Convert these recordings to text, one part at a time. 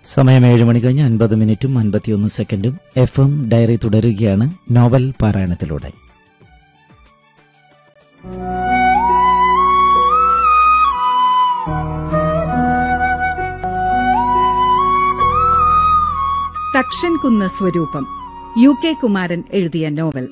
സമയം ഏഴ് മണി കഴിഞ്ഞ് അൻപത് മിനിറ്റും അൻപത്തിയൊന്ന് സെക്കൻഡും എഫ് എം ഡയറി തുടരുകയാണ് നോവൽ പാരായണത്തിലൂടെ തക്ഷൻ കുന്ന് സ്വരൂപം യു കെ കുമാരൻ എഴുതിയ നോവൽ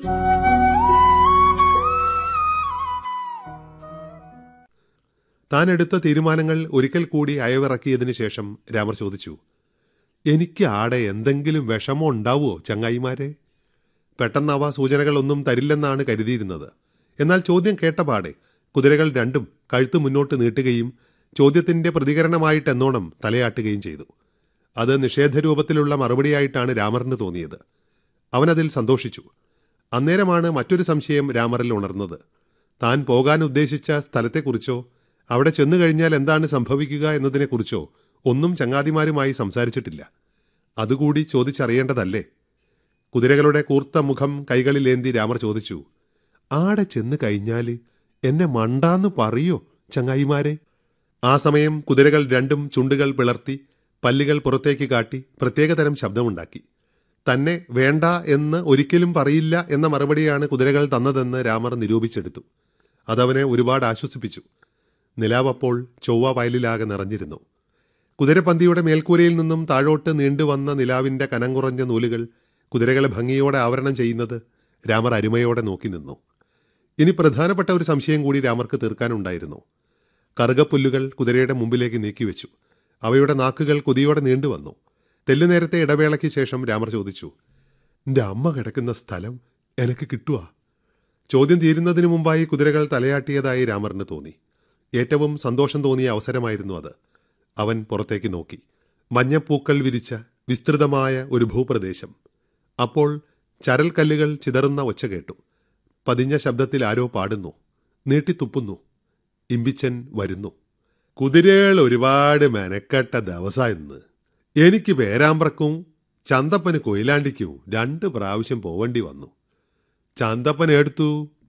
താൻ എടുത്ത തീരുമാനങ്ങൾ ഒരിക്കൽ കൂടി അയവിറക്കിയതിനു ശേഷം രാമർ ചോദിച്ചു എനിക്ക് ആടെ എന്തെങ്കിലും വിഷമോ ഉണ്ടാവുമോ ചങ്ങായിമാരെ പെട്ടെന്നവ സൂചനകളൊന്നും തരില്ലെന്നാണ് കരുതിയിരുന്നത് എന്നാൽ ചോദ്യം കേട്ടപാടെ കുതിരകൾ രണ്ടും കഴുത്ത് മുന്നോട്ട് നീട്ടുകയും ചോദ്യത്തിന്റെ പ്രതികരണമായിട്ടെന്നോണം തലയാട്ടുകയും ചെയ്തു അത് നിഷേധരൂപത്തിലുള്ള മറുപടിയായിട്ടാണ് രാമറിന് തോന്നിയത് അവനതിൽ സന്തോഷിച്ചു അന്നേരമാണ് മറ്റൊരു സംശയം രാമറിൽ ഉണർന്നത് താൻ പോകാൻ ഉദ്ദേശിച്ച സ്ഥലത്തെക്കുറിച്ചോ അവിടെ ചെന്നു കഴിഞ്ഞാൽ എന്താണ് സംഭവിക്കുക എന്നതിനെക്കുറിച്ചോ ഒന്നും ചങ്ങാതിമാരുമായി സംസാരിച്ചിട്ടില്ല അതുകൂടി ചോദിച്ചറിയേണ്ടതല്ലേ കുതിരകളുടെ കൂർത്ത മുഖം കൈകളിലേന്തി രാമർ ചോദിച്ചു ആടെ ചെന്ന് കഴിഞ്ഞാല് എന്നെ മണ്ടാന്ന് പറയോ ചങ്ങായിമാരെ ആ സമയം കുതിരകൾ രണ്ടും ചുണ്ടുകൾ പിളർത്തി പല്ലുകൾ പുറത്തേക്ക് കാട്ടി പ്രത്യേകതരം ശബ്ദമുണ്ടാക്കി തന്നെ വേണ്ട എന്ന് ഒരിക്കലും പറയില്ല എന്ന മറുപടിയാണ് കുതിരകൾ തന്നതെന്ന് രാമർ നിരൂപിച്ചെടുത്തു അതവനെ ഒരുപാട് ആശ്വസിപ്പിച്ചു നിലാവപ്പോൾ ചൊവ്വ വയലിലാകെ നിറഞ്ഞിരുന്നു കുതിരപ്പന്തിയുടെ മേൽക്കൂരയിൽ നിന്നും താഴോട്ട് നീണ്ടുവന്ന നിലാവിന്റെ കനം കുറഞ്ഞ നൂലുകൾ കുതിരകളെ ഭംഗിയോടെ ആവരണം ചെയ്യുന്നത് രാമർ അരുമയോടെ നോക്കി നിന്നു ഇനി പ്രധാനപ്പെട്ട ഒരു സംശയം കൂടി രാമർക്ക് തീർക്കാനുണ്ടായിരുന്നു കറുകപ്പുല്ലുകൾ കുതിരയുടെ മുമ്പിലേക്ക് നീക്കിവെച്ചു അവയുടെ നാക്കുകൾ കൊതിയോടെ നീണ്ടുവന്നു തെല്ലുനേരത്തെ ഇടവേളയ്ക്ക് ശേഷം രാമർ ചോദിച്ചു എന്റെ അമ്മ കിടക്കുന്ന സ്ഥലം എനക്ക് കിട്ടുവാ ചോദ്യം തീരുന്നതിനു മുമ്പായി കുതിരകൾ തലയാട്ടിയതായി രാമറിന് തോന്നി ഏറ്റവും സന്തോഷം തോന്നിയ അവസരമായിരുന്നു അത് അവൻ പുറത്തേക്ക് നോക്കി മഞ്ഞപ്പൂക്കൾ വിരിച്ച വിസ്തൃതമായ ഒരു ഭൂപ്രദേശം അപ്പോൾ ചരൽക്കല്ലുകൾ ചിതറുന്ന ഒച്ച കേട്ടു പതിഞ്ഞ ശബ്ദത്തിൽ ആരോ പാടുന്നു നീട്ടിത്തുപ്പുന്നു ഇമ്പിച്ചൻ വരുന്നു കുതിരകൾ ഒരുപാട് മെനക്കെട്ട ദിവസമെന്ന് എനിക്ക് പേരാമ്പ്രക്കും ചന്തപ്പന് കൊയിലാണ്ടിക്കും രണ്ട് പ്രാവശ്യം പോവേണ്ടി വന്നു ചന്തപ്പൻ എടുത്തു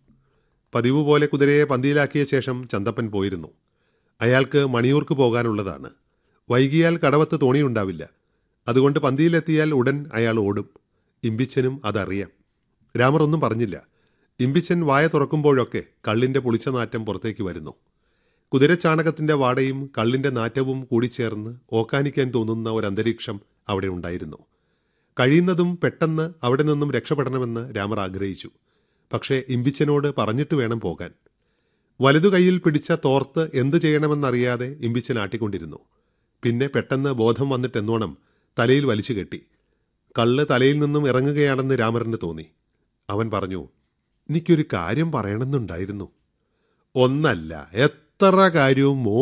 പതിവ് പോലെ കുതിരയെ പന്തിയിലാക്കിയ ശേഷം ചന്തപ്പൻ പോയിരുന്നു അയാൾക്ക് മണിയൂർക്ക് പോകാനുള്ളതാണ് വൈകിയാൽ കടവത്ത് തോണിയുണ്ടാവില്ല അതുകൊണ്ട് പന്തിയിലെത്തിയാൽ ഉടൻ അയാൾ ഓടും ഇമ്പിച്ചനും അതറിയാം രാമർ ഒന്നും പറഞ്ഞില്ല ഇമ്പിച്ചൻ വായ തുറക്കുമ്പോഴൊക്കെ കള്ളിന്റെ പുളിച്ച നാറ്റം പുറത്തേക്ക് വരുന്നു കുതിരച്ചാണകത്തിന്റെ വാടയും കള്ളിന്റെ നാറ്റവും കൂടിച്ചേർന്ന് ഓക്കാനിക്കാൻ തോന്നുന്ന ഒരു അന്തരീക്ഷം അവിടെ ഉണ്ടായിരുന്നു കഴിയുന്നതും പെട്ടെന്ന് അവിടെ നിന്നും രക്ഷപ്പെടണമെന്ന് രാമർ ആഗ്രഹിച്ചു പക്ഷേ ഇമ്പിച്ചനോട് പറഞ്ഞിട്ട് വേണം പോകാൻ വലതു കൈയിൽ പിടിച്ച തോർത്ത് എന്തു ചെയ്യണമെന്നറിയാതെ ഇമ്പിച്ചൻ ആട്ടിക്കൊണ്ടിരുന്നു പിന്നെ പെട്ടെന്ന് ബോധം വന്നിട്ടെന്നോണം തലയിൽ വലിച്ചു കെട്ടി കള്ള് തലയിൽ നിന്നും ഇറങ്ങുകയാണെന്ന് രാമറിന് തോന്നി അവൻ പറഞ്ഞു എനിക്കൊരു കാര്യം പറയണമെന്നുണ്ടായിരുന്നു ഒന്നല്ല എത്ര കാര്യവും